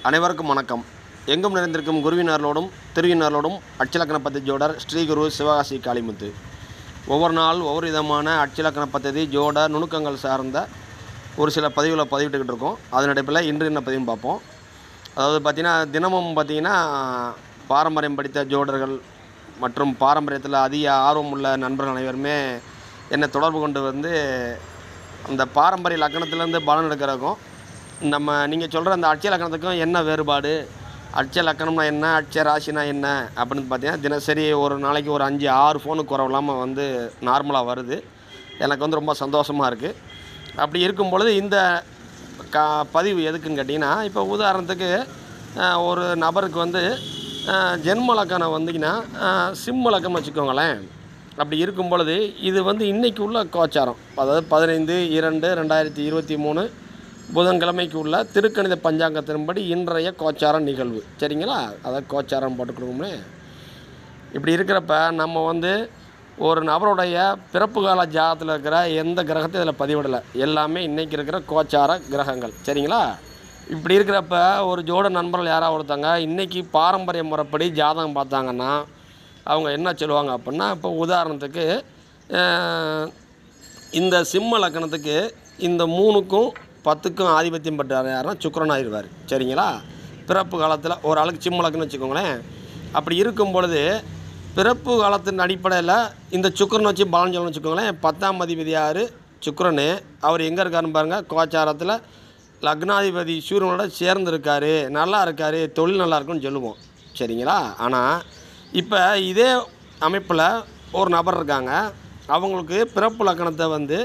அனைவருக்கும் வணக்கம் எங்கும் நிறைந்திருக்கும் குருவினர்களோடும் திருவினர்களோடும் அச்சலக்கண பദ്ധதி ஜோடர் ஸ்ரீகுரு சிவகாசி காளிமுத்து ஒவ்வொரு நாள் ஒவ்வொரு விதமான அச்சலக்கண பദ്ധதி ஜோடர் நுணுக்கங்கள் சார்ந்த ஒரு சில பதிவுகளை பதிவிட்டுக்கிட்டு இருக்கோம் அதன் அடிப்பில் இன்று என்ன பதிவுன்னு பார்ப்போம் அதாவது பார்த்திங்கன்னா தினமும் பார்த்திங்கன்னா பாரம்பரியம் படித்த ஜோடர்கள் மற்றும் பாரம்பரியத்தில் அதிக ஆர்வம் உள்ள நண்பர்கள் அனைவருமே என்னை தொடர்பு கொண்டு வந்து அந்த பாரம்பரிய லக்கணத்துலேருந்து பலன் எடுக்கிறதுக்கும் நம்ம நீங்கள் சொல்கிற அந்த அட்சய லக்கணத்துக்கும் என்ன வேறுபாடு அட்சய லக்கணம்னா என்ன அட்சய ராசினா என்ன அப்படின்னு பார்த்தீங்கன்னா தினசரி ஒரு நாளைக்கு ஒரு அஞ்சு ஆறு ஃபோனுக்கு குறவு இல்லாமல் வந்து நார்மலாக வருது எனக்கு வந்து ரொம்ப சந்தோஷமாக இருக்குது அப்படி இருக்கும் பொழுது இந்த க பதிவு எதுக்குன்னு கேட்டிங்கன்னா இப்போ உதாரணத்துக்கு அஹ், ஒரு நபருக்கு வந்து அஹ், ஜென்ம லக்கணம் வந்தீங்கன்னா அஹ், சிம்ம லக்கணம் வச்சுக்கோங்களேன் அப்படி இருக்கும் பொழுது இது வந்து இன்றைக்கி உள்ள கோச்சாரம் அதாவது பதினைந்து இரண்டு ரெண்டாயிரத்தி இருபத்தி மூணு புதன்கிழமைக்கு உள்ள திருக்கணித பஞ்சாங்கத்தின்படி இன்றைய கோச்சாரம் நிகழ்வு சரிங்களா அதாவது கோச்சாரம் போட்டுக்கணுமே இப்படி இருக்கிறப்ப நம்ம வந்து ஒரு நபருடைய பிறப்பு கால ஜாதத்தில் இருக்கிற எந்த கிரகத்தையும் இதில் பதிவிடலை எல்லாமே இன்றைக்கி இருக்கிற கோச்சார கிரகங்கள் சரிங்களா இப்படி இருக்கிறப்ப ஒரு ஜோட நண்பர்கள் யாராவது ஒருத்தங்க இன்றைக்கி பாரம்பரிய முறைப்படி ஜாதகம் பார்த்தாங்கன்னா அவங்க என்ன சொல்லுவாங்க அப்படின்னா இப்போ உதாரணத்துக்கு அஹ், இந்த சிம்ம லக்கணத்துக்கு இந்த மூணுக்கும் பத்துக்கும் ஆதிபத்தியம் பெற்றார் யாருன்னா சுக்கிரன் ஆயிடுவார் சரிங்களா பிறப்பு காலத்தில் ஒரு ஆளுக்கு சிம்ம லக்கணம் வச்சுக்கோங்களேன் அப்படி இருக்கும் பொழுது பிறப்பு காலத்தின் அடிப்படையில் இந்த சுக்கிரன் வச்சு பலன் சொல்லணும்னு வச்சுக்கோங்களேன் பத்தாம் அதிபதி யார் சுக்கிரன் அவர் எங்கே இருக்காருன்னு பாருங்கள் கோச்சாரத்தில் லக்னாதிபதி சூரியனோட சேர்ந்து இருக்காரு நல்லா இருக்காரு தொழில் நல்லா இருக்குன்னு சொல்லுவோம் சரிங்களா ஆனால் இப்போ இதே அமைப்பில் ஒரு நபர் இருக்காங்க அவங்களுக்கு பிறப்பு லக்கணத்தை வந்து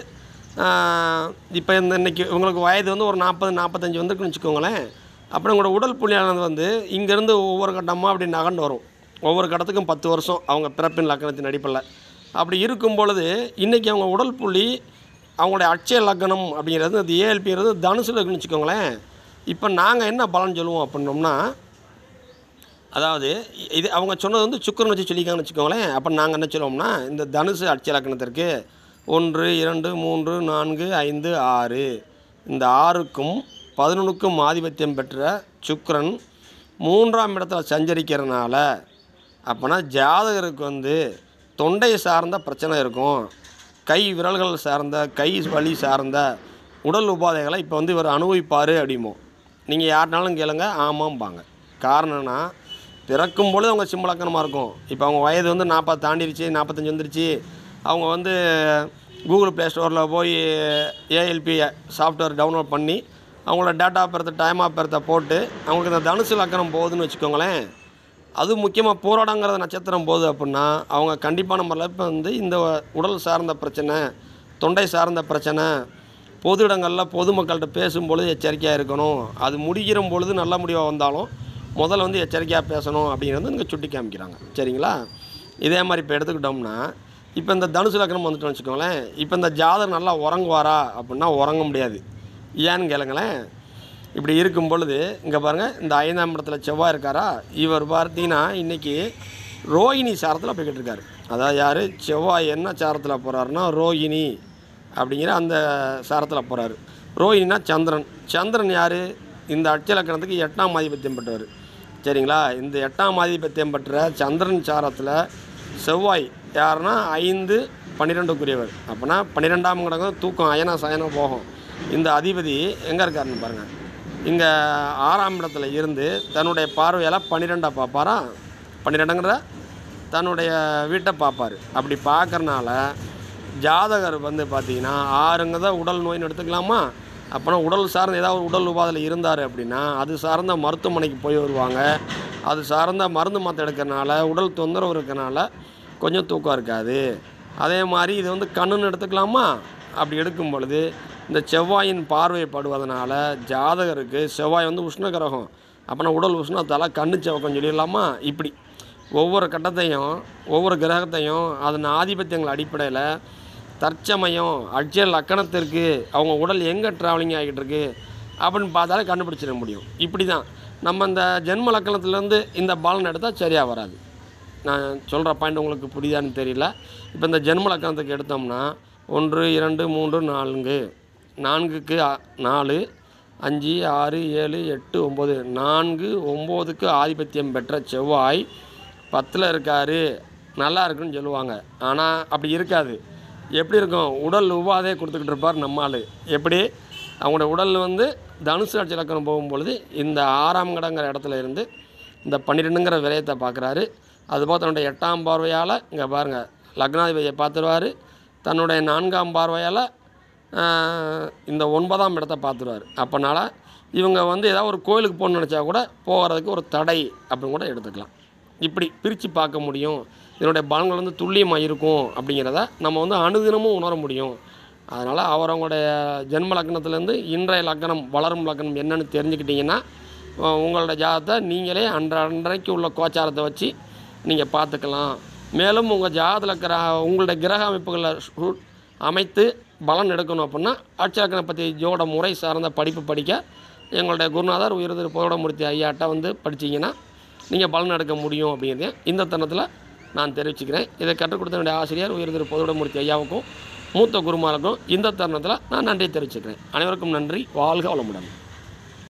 இப்போ இந்த இன்னைக்கு இவங்களுக்கு வயது வந்து ஒரு நாற்பது நாற்பத்தஞ்சு வந்துருக்குன்னு வச்சுக்கோங்களேன் அப்புறம் உங்களோட உடல் புள்ளியானது வந்து இங்கேருந்து ஒவ்வொரு கட்டமாக அப்படி நகர்ந்து வரும் ஒவ்வொரு கட்டத்துக்கும் பத்து வருஷம் அவங்க பிறப்பின் லக்கணத்தின் அடிப்படையில் அப்படி இருக்கும் பொழுது இன்றைக்கி அவங்க உடல் புள்ளி அவங்களுடைய அட்சய லக்னம் அப்படிங்கிறது அந்த ஏஎல்பிங்கிறது தனுசு லக்னம்னு வச்சுக்கோங்களேன் இப்போ நாங்கள் என்ன பலன் சொல்லுவோம் அப்படின்னோம்னா அதாவது இது அவங்க சொன்னது வந்து சுக்கரன் வச்சு சொல்லிக்காங்கன்னு வச்சுக்கோங்களேன் அப்போ நாங்கள் என்ன சொல்லுவோம்னா இந்த தனுசு அட்சய லக்கணத்திற்கு ஒன்று இரண்டு மூன்று நான்கு ஐந்து ஆறு இந்த ஆறுக்கும் பதினொன்றுக்கும் ஆதிபத்தியம் பெற்ற சுக்கிரன் மூன்றாம் இடத்துல சஞ்சரிக்கிறதுனால அப்போனா ஜாதகருக்கு வந்து தொண்டை சார்ந்த பிரச்சனை இருக்கும் கை விரல்கள் சார்ந்த கை வலி சார்ந்த உடல் உபாதைகளை இப்போ வந்து இவர் அனுபவிப்பார் அப்படிமோ நீங்கள் யாருனாலும் கேளுங்க ஆமாம்பாங்க காரணம்னா பிறக்கும் பொழுது அவங்க சிம்மலக்கணமாக இருக்கும் இப்போ அவங்க வயது வந்து நாற்பது தாண்டிருச்சு நாற்பத்தஞ்சு வந்துருச்சு அவங்க வந்து கூகுள் ப்ளே ஸ்டோரில் போய் ஏஎல்பி சாஃப்ட்வேர் டவுன்லோட் பண்ணி அவங்களோட டேட்டா பெருத்த டைம் ஆஃப் பெருத்த போட்டு அவங்களுக்கு இந்த தனுசு லக்கணம் போகுதுன்னு வச்சுக்கோங்களேன் அது முக்கியமாக போராடங்கிறத நட்சத்திரம் போகுது அப்படின்னா அவங்க கண்டிப்பான முறையில் இப்போ வந்து இந்த உடல் சார்ந்த பிரச்சனை தொண்டை சார்ந்த பிரச்சனை பொது இடங்களில் பொதுமக்கள்கிட்ட பேசும்பொழுது எச்சரிக்கையாக இருக்கணும் அது முடிகிற பொழுது நல்ல முடிவாக வந்தாலும் முதல்ல வந்து எச்சரிக்கையாக பேசணும் அப்படிங்கிறது இங்கே சுட்டி காமிக்கிறாங்க சரிங்களா இதே மாதிரி இப்போ எடுத்துக்கிட்டோம்னா இப்போ இந்த தனுசு லக்னம் வந்துட்டோம்னு வச்சுக்கோங்களேன் இப்போ இந்த ஜாதகம் நல்லா உறங்குவாரா அப்படின்னா உறங்க முடியாது ஏன்னு கேளுங்களேன் இப்படி இருக்கும் பொழுது இங்கே பாருங்கள் இந்த ஐந்தாம் இடத்துல செவ்வாய் இருக்காரா இவர் பார்த்தீங்கன்னா இன்றைக்கி ரோஹிணி சாரத்தில் போய்கிட்டு இருக்காரு அதாவது யார் செவ்வாய் என்ன சாரத்தில் போகிறாருன்னா ரோஹிணி அப்படிங்கிற அந்த சாரத்தில் போகிறாரு ரோஹிணினா சந்திரன் சந்திரன் யார் இந்த அட்சலக்கணத்துக்கு எட்டாம் ஆதிபத்தியம் பெற்றவர் சரிங்களா இந்த எட்டாம் ஆதிபத்தியம் பெற்ற சந்திரன் சாரத்தில் செவ்வாய் யாருன்னா ஐந்து பன்னிரெண்டுக்குரியவர் அப்போனா பன்னிரெண்டாம் கிடக்கும் தூக்கம் அயனா சயனம் போகும் இந்த அதிபதி எங்கே இருக்காருன்னு பாருங்கள் இங்கே ஆறாம் இடத்துல இருந்து தன்னுடைய பார்வையால் பன்னிரெண்டை பார்ப்பாரா பன்னிரெண்டுங்கிற தன்னுடைய வீட்டை பார்ப்பார் அப்படி பார்க்கறனால ஜாதகர் வந்து பார்த்தீங்கன்னா ஆறுங்க உடல் நோயின்னு எடுத்துக்கலாமா அப்போனா உடல் சார்ந்த ஏதாவது ஒரு உடல் உபாதையில் இருந்தார் அப்படின்னா அது சார்ந்த மருத்துவமனைக்கு போய் வருவாங்க அது சார்ந்த மருந்து மாற்ற எடுக்கிறனால உடல் தொந்தரவு இருக்கறனால கொஞ்சம் தூக்கம் இருக்காது அதே மாதிரி இது வந்து கண்ணுன்னு எடுத்துக்கலாமா அப்படி எடுக்கும் பொழுது இந்த செவ்வாயின் பார்வைப்படுவதனால ஜாதகருக்கு செவ்வாய் வந்து உஷ்ண கிரகம் அப்போனா உடல் உஷ்ணத்தால் கண்ணு செவக்கம் சொல்லிடலாமா இப்படி ஒவ்வொரு கட்டத்தையும் ஒவ்வொரு கிரகத்தையும் அதன் ஆதிபத்தியங்கள் அடிப்படையில் தற்சமயம் அட்சய லக்கணத்திற்கு அவங்க உடல் எங்கே ட்ராவலிங் ஆகிட்டு இருக்கு அப்படின்னு பார்த்தாலே கண்டுபிடிச்சிட முடியும் இப்படி தான் நம்ம இந்த ஜென்ம லக்கணத்துலேருந்து இந்த பலன் எடுத்தால் சரியாக வராது நான் சொல்கிற பாயிண்ட் உங்களுக்கு புரியுதான்னு தெரியல இப்போ இந்த ஜென்ம லக்கணத்துக்கு எடுத்தோம்னா ஒன்று இரண்டு மூன்று நான்கு நான்குக்கு அ- நாலு அஞ்சு ஆறு ஏழு எட்டு ஒம்பது நான்கு ஒம்போதுக்கு ஆதிபத்தியம் பெற்ற செவ்வாய் பத்தில் இருக்கார் நல்லா இருக்குன்னு சொல்லுவாங்க ஆனால் அப்படி இருக்காது எப்படி இருக்கும் உடல் உபாதையை கொடுத்துக்கிட்டு இருப்பார் நம்மால் எப்படி அவங்களோட உடல் வந்து தனுசு ஆட்சி இலக்கணம் போகும்பொழுது இந்த ஆறாம் கடங்கிற இடத்துல இருந்து இந்த பன்னிரெண்டுங்கிற விரயத்தை பார்க்குறாரு அதுபோல் தன்னுடைய எட்டாம் பார்வையால் இங்கே பாருங்கள் லக்னாதிபதியை பார்த்துருவார் தன்னுடைய நான்காம் பார்வையால் இந்த ஒன்பதாம் இடத்த பார்த்துருவார் அப்போனால இவங்க வந்து ஏதாவது ஒரு கோயிலுக்கு போகணும்னு நினச்சா கூட போகிறதுக்கு ஒரு தடை அப்படின்னு கூட எடுத்துக்கலாம் இப்படி பிரித்து பார்க்க முடியும் இதனுடைய பலன்கள் வந்து துல்லியமாக இருக்கும் அப்படிங்கிறத நம்ம வந்து அனுதினமும் உணர முடியும் அதனால் அவரவங்களுடைய ஜென்ம லக்னத்துலேருந்து இன்றைய லக்னம் வளரும் லக்னம் என்னன்னு தெரிஞ்சுக்கிட்டிங்கன்னா அஹ் உங்களோட ஜாதகத்தை நீங்களே அன்ற அன்றைக்கு உள்ள கோச்சாரத்தை வச்சு நீங்கள் பார்த்துக்கலாம் மேலும் உங்கள் ஜாதகத்தில் இருக்கிற உங்களுடைய கிரக அமைப்புகளை ஷூட் அமைத்து பலன் எடுக்கணும் அப்படின்னா அட்சலக்கணை பற்றி ஜோட முறை சார்ந்த படிப்பு படிக்க எங்களுடைய குருநாதர் உயர்திரு போதமூர்த்தி ஐயாட்ட வந்து படிச்சீங்கன்னா நீங்கள் பலன் எடுக்க முடியும் அப்படிங்கிறதையும் இந்த தருணத்தில் நான் தெரிவிச்சுக்கிறேன் இதை கற்றுக் கொடுத்த என்னுடைய ஆசிரியர் உயர்திரு போதமூர்த்தி ஐயாவுக்கும் மூத்த குருமாருக்கும் இந்த தருணத்தில் நான் நன்றி தெரிவிச்சுக்கிறேன் அனைவருக்கும் நன்றி வாழ்க வளமுடன்